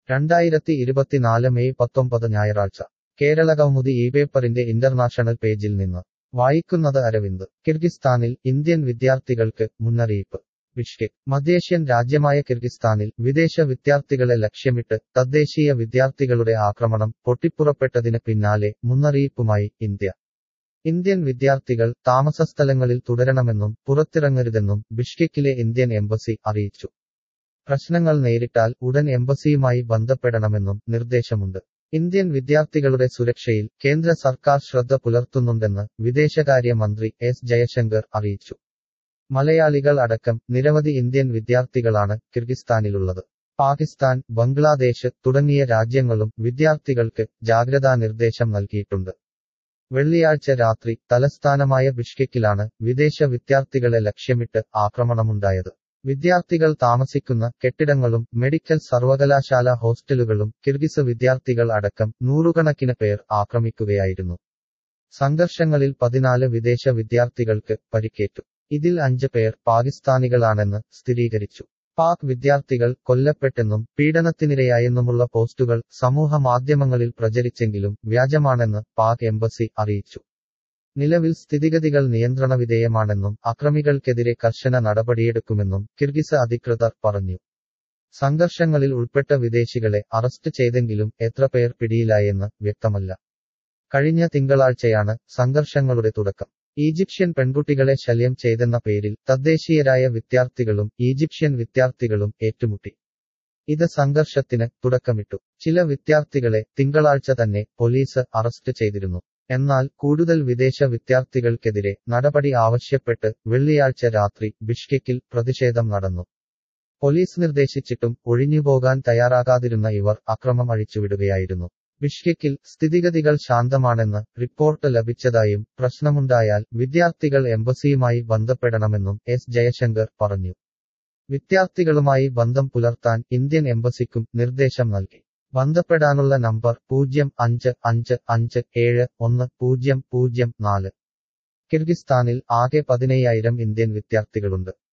രണ്ടായിരത്തി ഇരുപത്തിനാല് മെയ് പത്തൊമ്പത് ഞായറാഴ്ച കേരളകൗമുദി ഈ പേപ്പറിന്റെ ഇന്റർനാഷണൽ പേജിൽ നിന്ന് വായിക്കുന്നത് അരവിന്ദ് കിർഗിസ്ഥാനിൽ ഇന്ത്യൻ വിദ്യാർത്ഥികൾക്ക് മുന്നറിയിപ്പ് ബിഷ്കെക് മധ്യേഷ്യൻ രാജ്യമായ കിർഗിസ്ഥാനിൽ വിദേശ വിദ്യാർത്ഥികളെ ലക്ഷ്യമിട്ട് തദ്ദേശീയ വിദ്യാർത്ഥികളുടെ ആക്രമണം പൊട്ടിപ്പുറപ്പെട്ടതിന് പിന്നാലെ മുന്നറിയിപ്പുമായി ഇന്ത്യ ഇന്ത്യൻ വിദ്യാർത്ഥികൾ താമസസ്ഥലങ്ങളിൽ തുടരണമെന്നും പുറത്തിറങ്ങരുതെന്നും ബിഷ്കെക്കിലെ ഇന്ത്യൻ എംബസി അറിയിച്ചു പ്രശ്നങ്ങൾ നേരിട്ടാൽ ഉടൻ എംബസിയുമായി ബന്ധപ്പെടണമെന്നും നിർദ്ദേശമുണ്ട് ഇന്ത്യൻ വിദ്യാർത്ഥികളുടെ സുരക്ഷയിൽ കേന്ദ്ര സർക്കാർ ശ്രദ്ധ പുലർത്തുന്നുണ്ടെന്ന് വിദേശകാര്യ മന്ത്രി എസ് ജയശങ്കർ അറിയിച്ചു മലയാളികൾ അടക്കം നിരവധി ഇന്ത്യൻ വിദ്യാർത്ഥികളാണ് കിർഗിസ്ഥാനിലുള്ളത് പാകിസ്ഥാൻ ബംഗ്ലാദേശ് തുടങ്ങിയ രാജ്യങ്ങളും വിദ്യാർത്ഥികൾക്ക് ജാഗ്രതാ നിർദ്ദേശം നൽകിയിട്ടുണ്ട് വെള്ളിയാഴ്ച രാത്രി തലസ്ഥാനമായ ബിഷ്കെക്കിലാണ് വിദേശ വിദ്യാർത്ഥികളെ ലക്ഷ്യമിട്ട് ആക്രമണമുണ്ടായത് വിദ്യാർത്ഥികൾ താമസിക്കുന്ന കെട്ടിടങ്ങളും മെഡിക്കൽ സർവകലാശാല ഹോസ്റ്റലുകളും കിർഗിസ് വിദ്യാർത്ഥികൾ അടക്കം നൂറുകണക്കിന് പേർ ആക്രമിക്കുകയായിരുന്നു സംഘർഷങ്ങളിൽ പതിനാല് വിദേശ വിദ്യാർത്ഥികൾക്ക് പരിക്കേറ്റു ഇതിൽ അഞ്ച് പേർ പാകിസ്ഥാനികളാണെന്ന് സ്ഥിരീകരിച്ചു പാക് വിദ്യാർത്ഥികൾ കൊല്ലപ്പെട്ടെന്നും പീഡനത്തിനിരയായെന്നുമുള്ള പോസ്റ്റുകൾ സമൂഹ മാധ്യമങ്ങളിൽ പ്രചരിച്ചെങ്കിലും വ്യാജമാണെന്ന് പാക് എംബസി അറിയിച്ചു നിലവിൽ സ്ഥിതിഗതികൾ നിയന്ത്രണവിധേയമാണെന്നും അക്രമികൾക്കെതിരെ കർശന നടപടിയെടുക്കുമെന്നും കിർഗിസ് അധികൃതർ പറഞ്ഞു സംഘർഷങ്ങളിൽ ഉൾപ്പെട്ട വിദേശികളെ അറസ്റ്റ് ചെയ്തെങ്കിലും എത്ര പേർ പിടിയിലായെന്ന് വ്യക്തമല്ല കഴിഞ്ഞ തിങ്കളാഴ്ചയാണ് സംഘർഷങ്ങളുടെ തുടക്കം ഈജിപ്ഷ്യൻ പെൺകുട്ടികളെ ശല്യം ചെയ്തെന്ന പേരിൽ തദ്ദേശീയരായ വിദ്യാർത്ഥികളും ഈജിപ്ഷ്യൻ വിദ്യാർത്ഥികളും ഏറ്റുമുട്ടി ഇത് സംഘർഷത്തിന് തുടക്കമിട്ടു ചില വിദ്യാർത്ഥികളെ തിങ്കളാഴ്ച തന്നെ പോലീസ് അറസ്റ്റ് ചെയ്തിരുന്നു എന്നാൽ കൂടുതൽ വിദേശ വിദ്യാർത്ഥികൾക്കെതിരെ നടപടി ആവശ്യപ്പെട്ട് വെള്ളിയാഴ്ച രാത്രി ബിഷ്കെക്കിൽ പ്രതിഷേധം നടന്നു പോലീസ് നിർദ്ദേശിച്ചിട്ടും ഒഴിഞ്ഞുപോകാൻ തയ്യാറാകാതിരുന്ന ഇവർ അക്രമം അഴിച്ചുവിടുകയായിരുന്നു ബിഷ്കെക്കിൽ സ്ഥിതിഗതികൾ ശാന്തമാണെന്ന് റിപ്പോർട്ട് ലഭിച്ചതായും പ്രശ്നമുണ്ടായാൽ വിദ്യാർത്ഥികൾ എംബസിയുമായി ബന്ധപ്പെടണമെന്നും എസ് ജയശങ്കർ പറഞ്ഞു വിദ്യാർത്ഥികളുമായി ബന്ധം പുലർത്താൻ ഇന്ത്യൻ എംബസിക്കും നിർദ്ദേശം നൽകി ബന്ധപ്പെടാനുള്ള നമ്പർ പൂജ്യം അഞ്ച് അഞ്ച് അഞ്ച് ഏഴ് ഒന്ന് പൂജ്യം പൂജ്യം നാല് കിർഗിസ്ഥാനിൽ ആകെ പതിനയ്യായിരം ഇന്ത്യൻ വിദ്യാർത്ഥികളുണ്ട്